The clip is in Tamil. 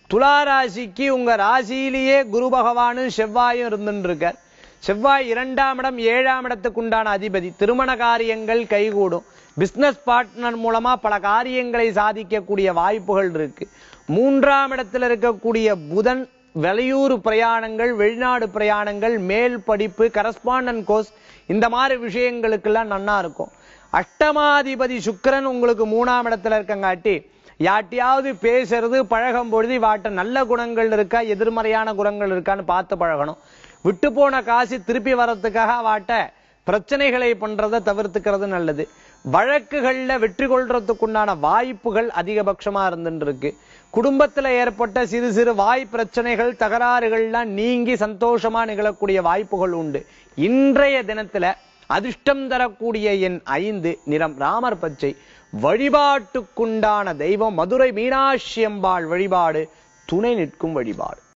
துலா ராசிக்கு உங்க ராசியிலேயே குரு பகவானும் செவ்வாயும் இருந்துட்டு இருக்கார் செவ்வாய் இரண்டாம் இடம் ஏழாம் இடத்துக்கு உண்டான அதிபதி திருமண காரியங்கள் கைகூடும் பிசினஸ் பார்ட்னர் மூலமா பல காரியங்களை சாதிக்கக்கூடிய வாய்ப்புகள் இருக்கு மூன்றாம் இடத்துல இருக்கக்கூடிய புதன் வெளியூர் பிரயாணங்கள் வெளிநாடு பிரயாணங்கள் மேல் படிப்பு கரஸ்பாண்டன்ட் கோர்ஸ் இந்த மாதிரி விஷயங்களுக்கெல்லாம் நன்னா இருக்கும் அஷ்டமாதிபதி சுக்கிரன் உங்களுக்கு மூணாம் இடத்துல இருக்கங்காட்டி யார்ட்டையாவது பேசுறது பழகும் பொழுது வாட்ட நல்ல குணங்கள் இருக்கா எதிர்மறையான குணங்கள் இருக்கான்னு பார்த்து பழகணும் விட்டு போன காசு திருப்பி வர்றதுக்காக வாட்ட பிரச்சனைகளை பண்றதை தவிர்த்துக்கிறது நல்லது வழக்குகள்ல வெற்றி கொள்றதுக்குண்டான வாய்ப்புகள் அதிகபட்சமா இருந்துட்டு இருக்கு குடும்பத்துல ஏற்பட்ட சிறு சிறு வாய் பிரச்சனைகள் தகராறுகள்லாம் நீங்கி சந்தோஷமா நிகழக்கூடிய வாய்ப்புகள் உண்டு இன்றைய தினத்துல அதிர்ஷ்டம் தரக்கூடிய எண் ஐந்து நிறம் ராமர் பச்சை வழிபாட்டுக்குண்டான தெய்வம் மதுரை மீனாட்சி அம்பாள் வழிபாடு துணை நிற்கும் வழிபாடு